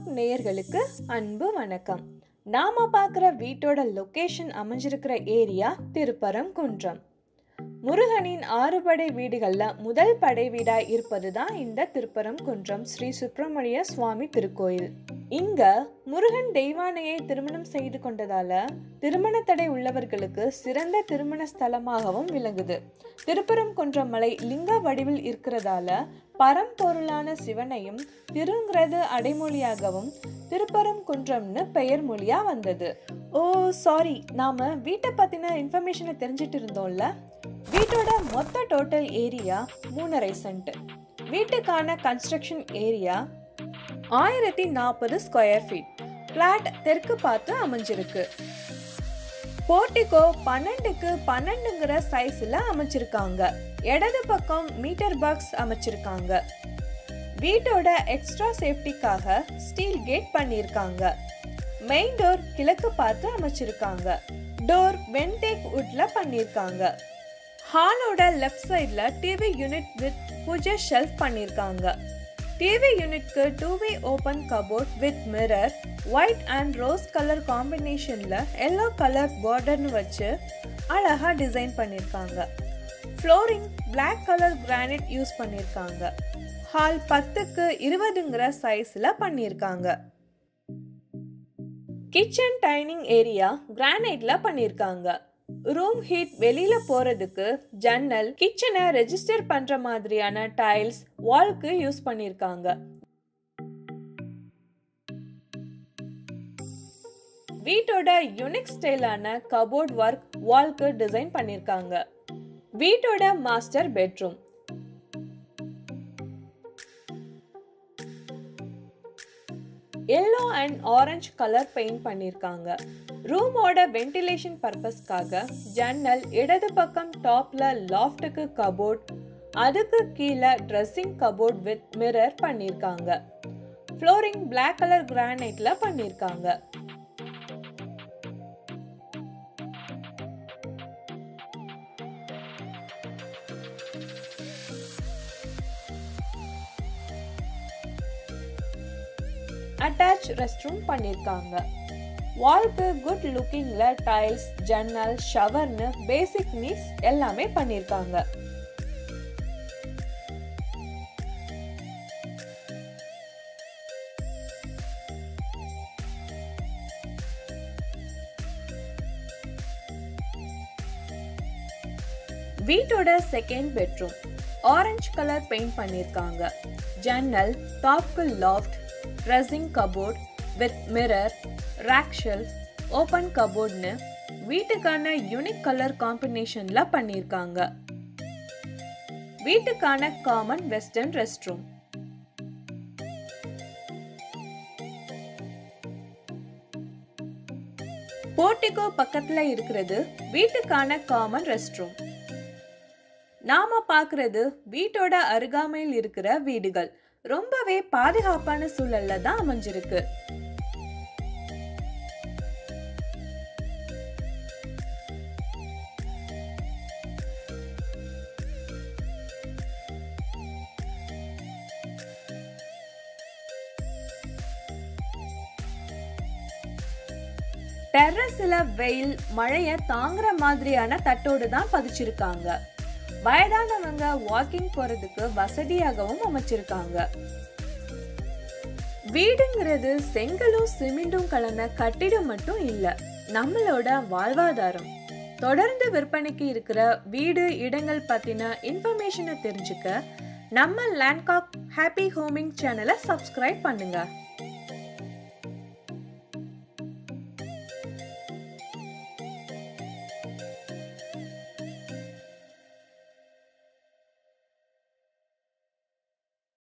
landmark நேயர்களுக்கு அன்பு வணக்கம் நாம பார்க்குற வீட்டோட லொகேஷன் அமைஞ்சிருக்கிற ஏரியா திருப்பரங்குன்றம் முருகனின் ஆறு படை வீடுகள்ல முதல் படை வீடா இருப்பது தான் இந்த திருப்பரங்குன்றம் ஸ்ரீ சுப்பிரமணிய சுவாமி திருக்கோயில் இங்க முருகன் தெய்வானையை திருமணம் செய்து கொண்டதால திருமண தடை உள்ளவர்களுக்கு சிறந்த திருமண ஸ்தலமாகவும் விளங்குது திருப்பரங்குன்றம் மலை லிங்க வடிவில் இருக்கிறதால பரம்பொருளான சிவனையும் திருங்கிறது அடைமொழியாகவும் திருப்பரங்குன்றம்னு பெயர் மொழியா வந்தது ஓ சாரி நாம வீட்டை பத்தின இன்ஃபர்மேஷனை தெரிஞ்சிட்டு இருந்தோம்ல வீட்டோட மொத்த டோட்டல் ஏரியா மூணரை சென்ட் வீட்டுக்கான கன்ஸ்ட்ரக்ஷன் ஏரியா ஆயிரத்தி நாற்பது ஸ்கொயர் ஃபீட் பிளாட் தெற்கு பார்த்து அமைஞ்சிருக்கு போர்டிகோ பன்னெண்டுக்கு பன்னெண்டுங்கிற சைஸ்ல அமைச்சிருக்காங்க இடது பக்கம் மீட்டர் பாக்ஸ் அமைச்சிருக்காங்க வீட்டோட எக்ஸ்ட்ரா சேஃப்டிக்காக ஸ்டீல் கேட் பண்ணியிருக்காங்க மெயின் டோர் கிழக்கு பார்த்து அமைச்சிருக்காங்க டோர் வென்டேக் வுட்ல பண்ணியிருக்காங்க ஹாலோட லெஃப்ட் சைடில் TV unit with puja shelf பண்ணியிருக்காங்க டிவி யூனிட்க்கு two way open cupboard with mirror white and rose colour காம்பினேஷனில் எல்லோ கலர் பார்டர்னு வச்சு அழகாக டிசைன் பண்ணியிருக்காங்க flooring Black colour granite use பண்ணியிருக்காங்க ஹால் பத்துக்கு இருபதுங்கிற சைஸில் பண்ணியிருக்காங்க கிச்சன் டைனிங் ஏரியா கிரானைட்ல பண்ணியிருக்காங்க ரூம் ஹீட் வெளியில போறதுக்கு ஜன்னல் கிச்சனை ரெஜிஸ்டர் பண்ற மாதிரியான டைல்ஸ் வால்க்கு யூஸ் பண்ணிருக்காங்க வீட்டோட யுனிக் ஸ்டைலான கபோர்ட் ஒர்க் வால்க்கு டிசைன் பண்ணிருக்காங்க வீட்டோட master bedroom yellow and orange colour paint பண்ணியிருக்காங்க ரூமோட வென்டிலேஷன் பர்பஸ்க்காக ஜன்னல் இடது பக்கம் டாப்ல லாஃப்ட்டுக்கு கபோர்ட் அதுக்கு கீழே ட்ரெஸ்ஸிங் கபோர்ட் வித் மிரர் பண்ணியிருக்காங்க ஃப்ளோரிங் Black கலர் கிரானைட்ல பண்ணியிருக்காங்க அட்டாச் ரெஸ்ட் ரூம் பண்ணியிருக்காங்க வால்க்கு குட் லுக்கிங்ல டைல்ஸ் ஜன்னல் ஷவர்னு பேசிக் நீட்ஸ் எல்லாமே பண்ணியிருக்காங்க வீட்டோட second bedroom orange colour paint பண்ணியிருக்காங்க ஜன்னல் டாப்க்கு loft dressing cupboard with mirror rack shelf open கபோர்ட்னு வீட்டுக்கான யூனிக் கலர் காம்பினேஷன்ல பண்ணியிருக்காங்க வீட்டுக்கான common western rest room portico பக்கத்துல இருக்கிறது வீட்டுக்கான காமன் ரெஸ்ட் ரூம் நாம பார்க்கிறது வீட்டோட அருகாமையில் இருக்கிற வீடுகள் ரொம்பவே பாதுகாப்பான சூழல்ல தான் அமைஞ்சிருக்கு டெர்ரஸ்ல வெயில் மழைய தாங்குற மாதிரியான தட்டோடு தான் பதிச்சிருக்காங்க வயதானவங்க வாக்கிங் போறதுக்கு வசதியாகவும் அமைச்சிருக்காங்க வீடுங்கிறது செங்கலும் சிமெண்டும் கலந்த கட்டிடம் மட்டும் இல்ல நம்மளோட வாழ்வாதாரம் தொடர்ந்து விற்பனைக்கு இருக்கிற வீடு இடங்கள் பத்தின இன்ஃபர்மேஷனை தெரிஞ்சுக்க நம்ம லேண்ட்காக் ஹாப்பி ஹோமிங் சேனலை சப்ஸ்கிரைப் பண்ணுங்க